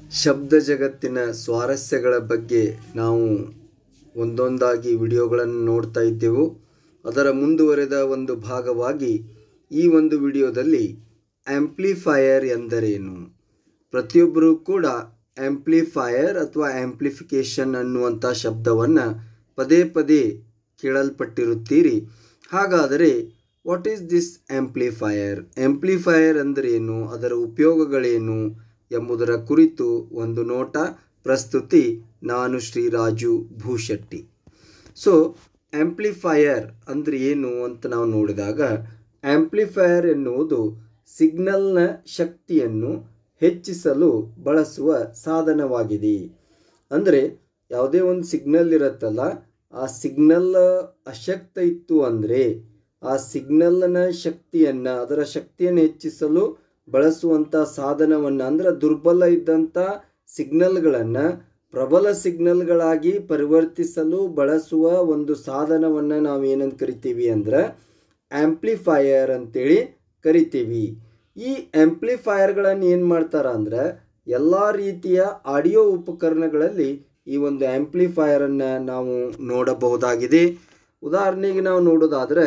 ಶಬ್ದ ಜಗತ್ತಿನ ಸ್ವಾರಸ್ಯಗಳ ಬಗ್ಗೆ ನಾವು ಒಂದೊಂದಾಗಿ ವಿಡಿಯೋಗಳನ್ನು ನೋಡ್ತಾ ಇದ್ದೆವು ಅದರ ಮುಂದುವರೆದ ಒಂದು ಭಾಗವಾಗಿ ಈ ಒಂದು ವಿಡಿಯೋದಲ್ಲಿ ಆ್ಯಂಪ್ಲಿಫೈಯರ್ ಎಂದರೇನು ಪ್ರತಿಯೊಬ್ಬರೂ ಕೂಡ ಆ್ಯಂಪ್ಲಿಫೈಯರ್ ಅಥವಾ ಆ್ಯಂಪ್ಲಿಫಿಕೇಷನ್ ಅನ್ನುವಂಥ ಶಬ್ದವನ್ನು ಪದೇ ಪದೇ ಕೇಳಲ್ಪಟ್ಟಿರುತ್ತೀರಿ ಹಾಗಾದರೆ what is this amplifier amplifier ಅಂದರೇನು ಅದರ ಉಪಯೋಗಗಳೇನು ಎಂಬುದರ ಕುರಿತು ಒಂದು ನೋಟ ಪ್ರಸ್ತುತಿ ನಾನು ಶ್ರೀರಾಜು ಭೂಶೆಟ್ಟಿ ಸೊ ಆ್ಯಂಪ್ಲಿಫೈಯರ್ ಅಂದರೆ ಏನು ಅಂತ ನಾವು ನೋಡಿದಾಗ ಆ್ಯಂಪ್ಲಿಫೈಯರ್ ಎನ್ನುವುದು ಸಿಗ್ನಲ್ನ ಶಕ್ತಿಯನ್ನು ಹೆಚ್ಚಿಸಲು ಬಳಸುವ ಸಾಧನವಾಗಿದೆ ಅಂದರೆ ಯಾವುದೇ ಒಂದು ಸಿಗ್ನಲ್ ಇರುತ್ತಲ್ಲ ಆ ಸಿಗ್ನಲ್ ಅಶಕ್ತ ಇತ್ತು ಅಂದರೆ ಆ ಸಿಗ್ನಲ್ನ ಶಕ್ತಿಯನ್ನು ಅದರ ಶಕ್ತಿಯನ್ನು ಹೆಚ್ಚಿಸಲು ಬಳಸುವಂಥ ಸಾಧನವನ್ನು ಅಂದ್ರೆ ದುರ್ಬಲ ಇದ್ದಂಥ ಸಿಗ್ನಲ್ಗಳನ್ನು ಪ್ರಬಲ ಸಿಗ್ನಲ್ಗಳಾಗಿ ಪರಿವರ್ತಿಸಲು ಬಳಸುವ ಒಂದು ಸಾಧನವನ್ನು ನಾವು ಏನಂತ ಕರಿತೀವಿ ಅಂದ್ರೆ ಆ್ಯಂಪ್ಲಿಫೈಯರ್ ಅಂತೇಳಿ ಕರಿತೀವಿ ಈ ಆ್ಯಂಪ್ಲಿಫೈಯರ್ಗಳನ್ನು ಏನು ಮಾಡ್ತಾರ ಅಂದ್ರೆ ಎಲ್ಲ ರೀತಿಯ ಆಡಿಯೋ ಉಪಕರಣಗಳಲ್ಲಿ ಈ ಒಂದು ಆ್ಯಂಪ್ಲಿಫೈಯರನ್ನು ನಾವು ನೋಡಬಹುದಾಗಿದೆ ಉದಾಹರಣೆಗೆ ನಾವು ನೋಡೋದಾದರೆ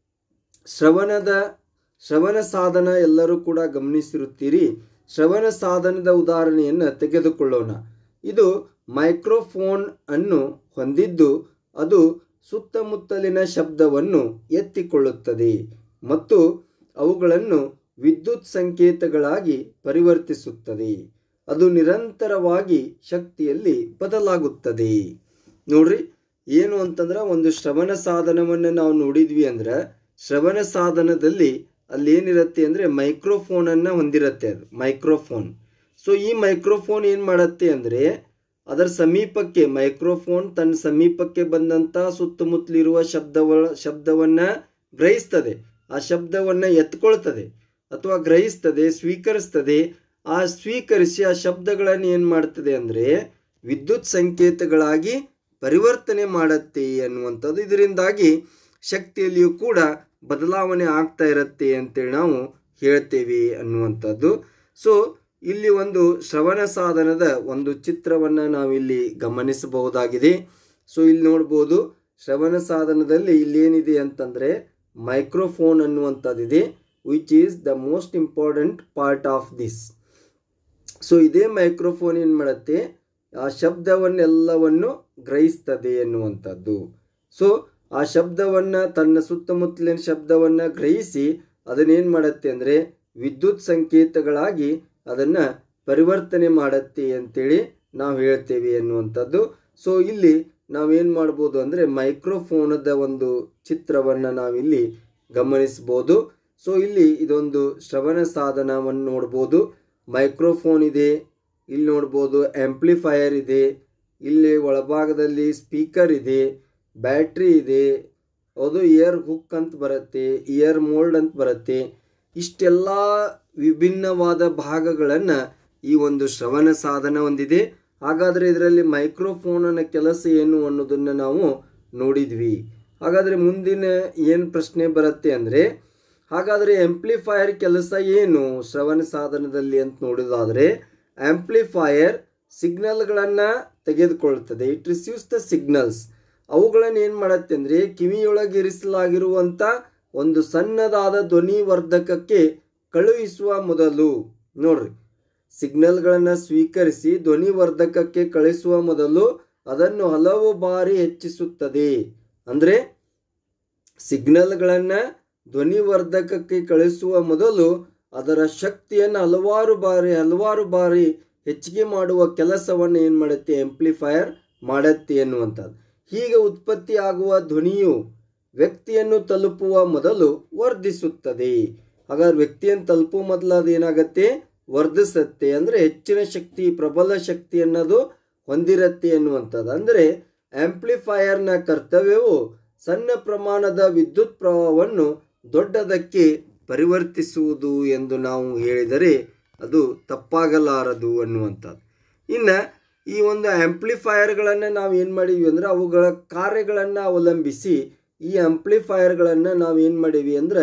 ಶ್ರವಣದ ಶ್ರವಣ ಸಾಧನ ಎಲ್ಲರೂ ಕೂಡ ಗಮನಿಸಿರುತ್ತೀರಿ ಶ್ರವಣ ಸಾಧನದ ಉದಾಹರಣೆಯನ್ನು ತೆಗೆದುಕೊಳ್ಳೋಣ ಇದು ಮೈಕ್ರೋಫೋನ್ ಅನ್ನು ಹೊಂದಿದ್ದು ಅದು ಸುತ್ತಮುತ್ತಲಿನ ಶಬ್ದವನ್ನು ಎತ್ತಿಕೊಳ್ಳುತ್ತದೆ ಮತ್ತು ಅವುಗಳನ್ನು ವಿದ್ಯುತ್ ಸಂಕೇತಗಳಾಗಿ ಪರಿವರ್ತಿಸುತ್ತದೆ ಅದು ನಿರಂತರವಾಗಿ ಶಕ್ತಿಯಲ್ಲಿ ಬದಲಾಗುತ್ತದೆ ನೋಡ್ರಿ ಏನು ಅಂತಂದ್ರೆ ಒಂದು ಶ್ರವಣ ಸಾಧನವನ್ನು ನಾವು ನೋಡಿದ್ವಿ ಅಂದ್ರೆ ಶ್ರವಣ ಸಾಧನದಲ್ಲಿ ಅಲ್ಲಿ ಏನಿರುತ್ತೆ ಅಂದರೆ ಮೈಕ್ರೋಫೋನನ್ನು ಹೊಂದಿರುತ್ತೆ ಅದು ಮೈಕ್ರೋಫೋನ್ ಸೊ ಈ ಮೈಕ್ರೋಫೋನ್ ಏನು ಮಾಡುತ್ತೆ ಅಂದರೆ ಅದರ ಸಮೀಪಕ್ಕೆ ಮೈಕ್ರೋಫೋನ್ ತನ್ನ ಸಮೀಪಕ್ಕೆ ಬಂದಂಥ ಸುತ್ತಮುತ್ತಲಿರುವ ಶಬ್ದವ ಶಬ್ದವನ್ನು ಗ್ರಹಿಸ್ತದೆ ಆ ಶಬ್ದವನ್ನು ಎತ್ಕೊಳ್ತದೆ ಅಥವಾ ಗ್ರಹಿಸ್ತದೆ ಸ್ವೀಕರಿಸ್ತದೆ ಆ ಸ್ವೀಕರಿಸಿ ಆ ಶಬ್ದಗಳನ್ನು ಏನು ಮಾಡ್ತದೆ ಅಂದರೆ ವಿದ್ಯುತ್ ಸಂಕೇತಗಳಾಗಿ ಪರಿವರ್ತನೆ ಮಾಡುತ್ತೆ ಅನ್ನುವಂಥದ್ದು ಇದರಿಂದಾಗಿ ಶಕ್ತಿಯಲ್ಲಿಯೂ ಕೂಡ ಬದಲಾವಣೆ ಆಗ್ತಾ ಇರುತ್ತೆ ಅಂತೇಳಿ ನಾವು ಹೇಳ್ತೇವೆ ಅನ್ನುವಂಥದ್ದು ಸೊ ಇಲ್ಲಿ ಒಂದು ಶ್ರವಣ ಸಾಧನದ ಒಂದು ಚಿತ್ರವನ್ನು ನಾವಿಲ್ಲಿ ಗಮನಿಸಬಹುದಾಗಿದೆ ಸೊ ಇಲ್ಲಿ ನೋಡ್ಬೋದು ಶ್ರವಣ ಸಾಧನದಲ್ಲಿ ಇಲ್ಲೇನಿದೆ ಅಂತಂದರೆ ಮೈಕ್ರೋಫೋನ್ ಅನ್ನುವಂಥದ್ದಿದೆ which is the most important part of this so ಇದೇ ಮೈಕ್ರೋಫೋನ್ ಏನು ಮಾಡುತ್ತೆ ಆ ಶಬ್ದವನ್ನೆಲ್ಲವನ್ನು ಗ್ರಹಿಸ್ತದೆ ಎನ್ನುವಂಥದ್ದು ಸೊ ಆ ಶಬ್ದವನ್ನು ತನ್ನ ಸುತ್ತಮುತ್ತಲಿನ ಶಬ್ದವನ್ನು ಗ್ರಹಿಸಿ ಅದನ್ನೇನು ಮಾಡುತ್ತೆ ಅಂದರೆ ವಿದ್ಯುತ್ ಸಂಕೇತಗಳಾಗಿ ಅದನ್ನು ಪರಿವರ್ತನೆ ಮಾಡುತ್ತೆ ಅಂತೇಳಿ ನಾವು ಹೇಳ್ತೇವೆ ಅನ್ನುವಂಥದ್ದು ಸೊ ಇಲ್ಲಿ ನಾವೇನು ಮಾಡ್ಬೋದು ಅಂದರೆ ಮೈಕ್ರೋಫೋನದ ಒಂದು ಚಿತ್ರವನ್ನು ನಾವಿಲ್ಲಿ ಗಮನಿಸ್ಬೋದು ಸೊ ಇಲ್ಲಿ ಇದೊಂದು ಶ್ರವಣ ಸಾಧನವನ್ನು ನೋಡ್ಬೋದು ಮೈಕ್ರೋಫೋನ್ ಇದೆ ಇಲ್ಲಿ ನೋಡ್ಬೋದು ಆ್ಯಂಪ್ಲಿಫೈಯರ್ ಇದೆ ಇಲ್ಲಿ ಒಳಭಾಗದಲ್ಲಿ ಸ್ಪೀಕರ್ ಇದೆ ಬ್ಯಾಟ್ರಿ ಇದೆ ಅದು ಇಯರ್ ಹುಕ್ ಅಂತ ಬರುತ್ತೆ ಇಯರ್ ಮೋಲ್ಡ್ ಅಂತ ಬರುತ್ತೆ ಇಷ್ಟೆಲ್ಲ ವಿಭಿನ್ನವಾದ ಭಾಗಗಳನ್ನು ಈ ಒಂದು ಶ್ರವಣ ಸಾಧನ ಹೊಂದಿದೆ ಹಾಗಾದರೆ ಇದರಲ್ಲಿ ಮೈಕ್ರೋಫೋನನ ಕೆಲಸ ಏನು ಅನ್ನೋದನ್ನು ನಾವು ನೋಡಿದ್ವಿ ಹಾಗಾದರೆ ಮುಂದಿನ ಏನು ಪ್ರಶ್ನೆ ಬರುತ್ತೆ ಅಂದರೆ ಹಾಗಾದರೆ ಆ್ಯಂಪ್ಲಿಫೈಯರ್ ಕೆಲಸ ಏನು ಶ್ರವಣ ಸಾಧನದಲ್ಲಿ ಅಂತ ನೋಡೋದಾದರೆ ಆ್ಯಂಪ್ಲಿಫೈಯರ್ ಸಿಗ್ನಲ್ಗಳನ್ನು ತೆಗೆದುಕೊಳ್ತದೆ ಇಟ್ ರಿಸೀವ್ಸ್ ದ ಸಿಗ್ನಲ್ಸ್ ಅವುಗಳನ್ನು ಏನು ಮಾಡುತ್ತೆ ಅಂದರೆ ಕಿವಿಯೊಳಗೆ ಇರಿಸಲಾಗಿರುವಂಥ ಒಂದು ಸಣ್ಣದಾದ ಧ್ವನಿವರ್ಧಕಕ್ಕೆ ಕಳುಹಿಸುವ ಮೊದಲು ನೋಡ್ರಿ ಸಿಗ್ನಲ್ಗಳನ್ನು ಸ್ವೀಕರಿಸಿ ಧ್ವನಿವರ್ಧಕಕ್ಕೆ ಕಳಿಸುವ ಮೊದಲು ಅದನ್ನು ಹಲವು ಬಾರಿ ಹೆಚ್ಚಿಸುತ್ತದೆ ಅಂದರೆ ಸಿಗ್ನಲ್ಗಳನ್ನು ಧ್ವನಿವರ್ಧಕಕ್ಕೆ ಕಳಿಸುವ ಮೊದಲು ಅದರ ಶಕ್ತಿಯನ್ನು ಹಲವಾರು ಬಾರಿ ಹಲವಾರು ಬಾರಿ ಹೆಚ್ಚಿಗೆ ಮಾಡುವ ಕೆಲಸವನ್ನು ಏನು ಮಾಡುತ್ತೆ ಆಂಪ್ಲಿಫೈಯರ್ ಮಾಡುತ್ತೆ ಎನ್ನುವಂಥದ್ದು ಹೀಗೆ ಉತ್ಪತ್ತಿಯಾಗುವ ಧ್ವನಿಯು ವ್ಯಕ್ತಿಯನ್ನು ತಲುಪುವ ಮೊದಲು ವರ್ಧಿಸುತ್ತದೆ ಹಾಗಾದ್ರೆ ವ್ಯಕ್ತಿಯನ್ನು ತಲುಪುವ ಮೊದಲು ಅದು ಏನಾಗತ್ತೆ ವರ್ಧಿಸುತ್ತೆ ಅಂದರೆ ಹೆಚ್ಚಿನ ಶಕ್ತಿ ಪ್ರಬಲ ಶಕ್ತಿ ಅನ್ನೋದು ಹೊಂದಿರತ್ತೆ ಎನ್ನುವಂಥದ್ದು ಅಂದರೆ ಆಂಪ್ಲಿಫೈಯರ್ನ ಕರ್ತವ್ಯವು ಸಣ್ಣ ಪ್ರಮಾಣದ ವಿದ್ಯುತ್ ಪ್ರವಾಹವನ್ನು ದೊಡ್ಡದಕ್ಕೆ ಪರಿವರ್ತಿಸುವುದು ಎಂದು ನಾವು ಹೇಳಿದರೆ ಅದು ತಪ್ಪಾಗಲಾರದು ಅನ್ನುವಂಥದ್ದು ಇನ್ನು ಈ ಒಂದು ಆಂಪ್ಲಿಫೈಯರ್ಗಳನ್ನು ನಾವು ಏನು ಮಾಡಿದ್ವಿ ಅಂದರೆ ಅವುಗಳ ಕಾರ್ಯಗಳನ್ನು ಅವಲಂಬಿಸಿ ಈ ಆಂಪ್ಲಿಫೈಯರ್ಗಳನ್ನು ನಾವು ಏನು ಮಾಡೀವಿ ಅಂದರೆ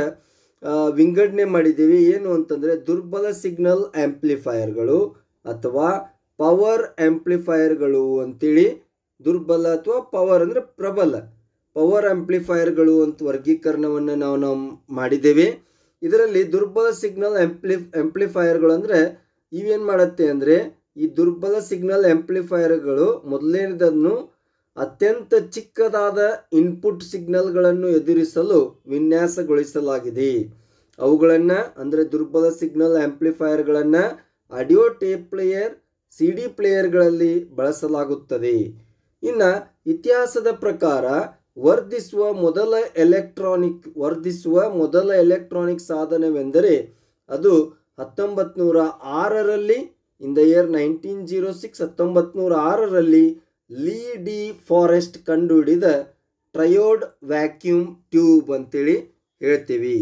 ವಿಂಗಡಣೆ ಮಾಡಿದ್ದೀವಿ ಏನು ಅಂತಂದರೆ ದುರ್ಬಲ ಸಿಗ್ನಲ್ ಆಂಪ್ಲಿಫೈಯರ್ಗಳು ಅಥವಾ ಪವರ್ ಆಂಪ್ಲಿಫೈಯರ್ಗಳು ಅಂತೇಳಿ ದುರ್ಬಲ ಅಥವಾ ಪವರ್ ಅಂದರೆ ಪ್ರಬಲ ಪವರ್ ಆಂಪ್ಲಿಫೈಯರ್ಗಳು ಅಂತ ವರ್ಗೀಕರಣವನ್ನು ನಾವು ನಾವು ಮಾಡಿದ್ದೇವೆ ಇದರಲ್ಲಿ ದುರ್ಬಲ ಸಿಗ್ನಲ್ ಆಂಪ್ಲಿ ಆಂಪ್ಲಿಫೈಯರ್ಗಳು ಅಂದರೆ ಇವೇನು ಮಾಡುತ್ತೆ ಅಂದರೆ ಈ ದುರ್ಬಲ ಸಿಗ್ನಲ್ ಆಂಪ್ಲಿಫೈಯರ್ಗಳು ಮೊದಲನೇದನ್ನು ಅತ್ಯಂತ ಚಿಕ್ಕದಾದ ಇನ್ಪುಟ್ ಸಿಗ್ನಲ್ಗಳನ್ನು ಎದುರಿಸಲು ವಿನ್ಯಾಸಗೊಳಿಸಲಾಗಿದೆ ಅವುಗಳನ್ನು ಅಂದರೆ ದುರ್ಬಲ ಸಿಗ್ನಲ್ ಆಂಪ್ಲಿಫೈಯರ್ಗಳನ್ನು audio tape player C D ಪ್ಲೇಯರ್ಗಳಲ್ಲಿ ಬಳಸಲಾಗುತ್ತದೆ ಇನ್ನು ಇತಿಹಾಸದ ಪ್ರಕಾರ ವರ್ಧಿಸುವ ಮೊದಲ ಎಲೆಕ್ಟ್ರಾನಿಕ್ ವರ್ಧಿಸುವ ಮೊದಲ ಎಲೆಕ್ಟ್ರಾನಿಕ್ ಸಾಧನವೆಂದರೆ ಅದು ಹತ್ತೊಂಬತ್ತು ನೂರ ಆರರಲ್ಲಿ in the year nineteen zero six ಹತ್ತೊಂಬತ್ತು ನೂರ ಆರರಲ್ಲಿ ಲೀ ಡಿ ಫಾರೆಸ್ಟ್ ಕಂಡುಹಿಡಿದ ಟ್ರಯೋಡ್ ವ್ಯಾಕ್ಯೂಮ್ ಟ್ಯೂಬ್ ಅಂತೇಳಿ ಹೇಳ್ತೀವಿ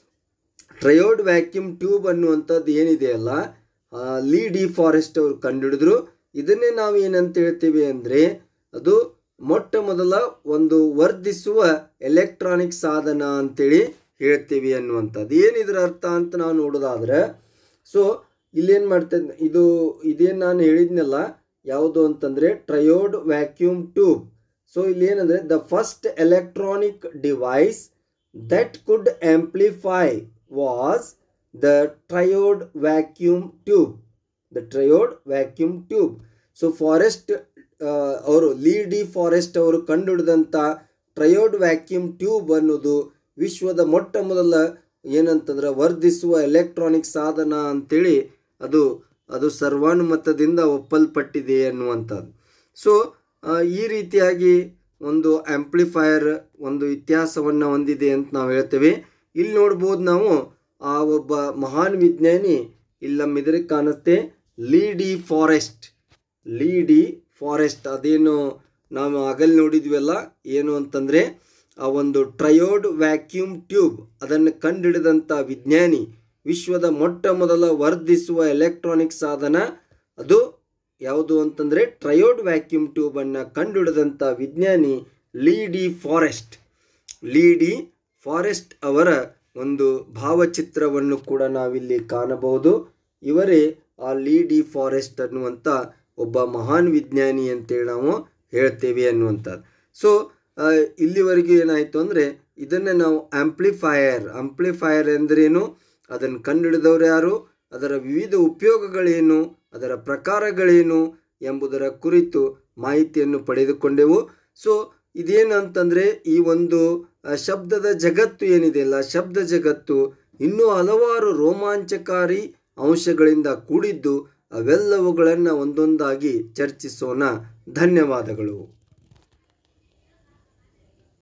ಟ್ರಯೋಡ್ ವ್ಯಾಕ್ಯೂಮ್ ಟ್ಯೂಬ್ ಅನ್ನುವಂಥದ್ದು ಏನಿದೆಯಲ್ಲ ಲೀ ಡಿ ಫಾರೆಸ್ಟ್ ಅವರು ಕಂಡುಹಿಡಿದ್ರು ಇದನ್ನೇ ನಾವು ಏನಂತ ಹೇಳ್ತೀವಿ ಅಂದರೆ ಅದು ಮೊಟ್ಟ ಮೊದಲ ಒಂದು ವರ್ಧಿಸುವ ಎಲೆಕ್ಟ್ರಾನಿಕ್ ಸಾಧನ ಅಂತೇಳಿ ಹೇಳ್ತೀವಿ ಅನ್ನುವಂಥದ್ದು ಏನಿದ್ರ ಅರ್ಥ ಅಂತ ನಾವು ನೋಡೋದಾದ್ರೆ ಸೊ ಇಲ್ಲೇನು ಮಾಡ್ತೇನೆ ಇದು ಇದೇನು ನಾನು ಹೇಳಿದ್ನಲ್ಲ ಯಾವುದು ಅಂತಂದರೆ ಟ್ರಯೋಡ್ ವ್ಯಾಕ್ಯೂಮ್ ಟ್ಯೂಬ್ ಸೊ ಇಲ್ಲಿ ಏನಂದರೆ the first electronic device that could amplify was the triode vacuum tube the triode vacuum tube so Forest ಅವರು ಲೀ ಡಿ ಫಾರೆಸ್ಟ್ ಅವರು ಕಂಡುಹಿಡಿದಂಥ ಟ್ರಯೋಡ್ ವ್ಯಾಕ್ಯೂಮ್ ಟ್ಯೂಬ್ ಅನ್ನೋದು ವಿಶ್ವದ ಮೊಟ್ಟ ಮೊದಲ ಏನಂತಂದ್ರೆ ವರ್ಧಿಸುವ ಎಲೆಕ್ಟ್ರಾನಿಕ್ ಸಾಧನ ಅಂತೇಳಿ ಅದು ಅದು ಸರ್ವಾನುಮತದಿಂದ ಒಪ್ಪಲ್ಪಟ್ಟಿದೆ ಅನ್ನುವಂಥದ್ದು ಸೊ ಈ ರೀತಿಯಾಗಿ ಒಂದು ಆಂಪ್ಲಿಫೈಯರ್ ಒಂದು ಇತಿಹಾಸವನ್ನು ಹೊಂದಿದೆ ಅಂತ ನಾವು ಹೇಳ್ತೇವೆ ಇಲ್ಲಿ ನೋಡ್ಬೋದು ನಾವು ಆ ಒಬ್ಬ ಮಹಾನ್ ವಿಜ್ಞಾನಿ ಇಲ್ಲಿ ನಮ್ಮ ಎದುರಿಗೆ ಕಾಣುತ್ತೆ ಲೀಡಿ ಫಾರೆಸ್ಟ್ ಲೀಡಿ ಫಾರೆಸ್ಟ್ ಅದೇನು ನಾವು ಆಗಲ್ಲಿ ನೋಡಿದ್ವಲ್ಲ ಏನು ಅಂತಂದರೆ ಆ ಒಂದು ಟ್ರಯೋಡ್ ವ್ಯಾಕ್ಯೂಮ್ ಟ್ಯೂಬ್ ಅದನ್ನು ಕಂಡುಹಿಡಿದಂಥ ವಿಜ್ಞಾನಿ ವಿಶ್ವದ ಮೊಟ್ಟ ಮೊದಲ ವರ್ಧಿಸುವ ಎಲೆಕ್ಟ್ರಾನಿಕ್ ಸಾಧನ ಅದು ಯಾವುದು ಅಂತಂದರೆ ಟ್ರಯೋಡ್ ವ್ಯಾಕ್ಯೂಮ್ ಟ್ಯೂಬನ್ನು ಕಂಡುಹಿಡಿದಂಥ ವಿಜ್ಞಾನಿ ಲೀಡಿ ಫಾರೆಸ್ಟ್ ಲೀಡಿ ಫಾರೆಸ್ಟ್ ಅವರ ಒಂದು ಭಾವಚಿತ್ರವನ್ನು ಕೂಡ ನಾವಿಲ್ಲಿ ಕಾಣಬಹುದು ಇವರೇ ಆ ಲೀಡಿ ಫಾರೆಸ್ಟ್ ಅನ್ನುವಂಥ ಒಬ್ಬ ಮಹಾನ್ ವಿಜ್ಞಾನಿ ಅಂತೇಳಿ ನಾವು ಹೇಳ್ತೇವೆ ಅನ್ನುವಂಥದ್ದು ಸೊ ಇಲ್ಲಿವರೆಗೂ ಏನಾಯಿತು ಅಂದರೆ ಇದನ್ನು ನಾವು ಆಂಪ್ಲಿಫೈಯರ್ ಆಂಪ್ಲಿಫೈಯರ್ ಎಂದರೇನು ಅದನ್ನು ಕಂಡುಹಿಡಿದವರು ಯಾರು ಅದರ ವಿವಿಧ ಉಪಯೋಗಗಳೇನು ಅದರ ಪ್ರಕಾರಗಳೇನು ಎಂಬುದರ ಕುರಿತು ಮಾಹಿತಿಯನ್ನು ಪಡೆದುಕೊಂಡೆವು ಸೊ ಇದೇನು ಅಂತಂದರೆ ಈ ಒಂದು ಶಬ್ದದ ಜಗತ್ತು ಏನಿದೆಯಲ್ಲ ಶಬ್ದ ಜಗತ್ತು ಇನ್ನೂ ಹಲವಾರು ರೋಮಾಂಚಕಾರಿ ಅಂಶಗಳಿಂದ ಕೂಡಿದ್ದು ಅವೆಲ್ಲವುಗಳನ್ನು ಒಂದೊಂದಾಗಿ ಚರ್ಚಿಸೋಣ ಧನ್ಯವಾದಗಳು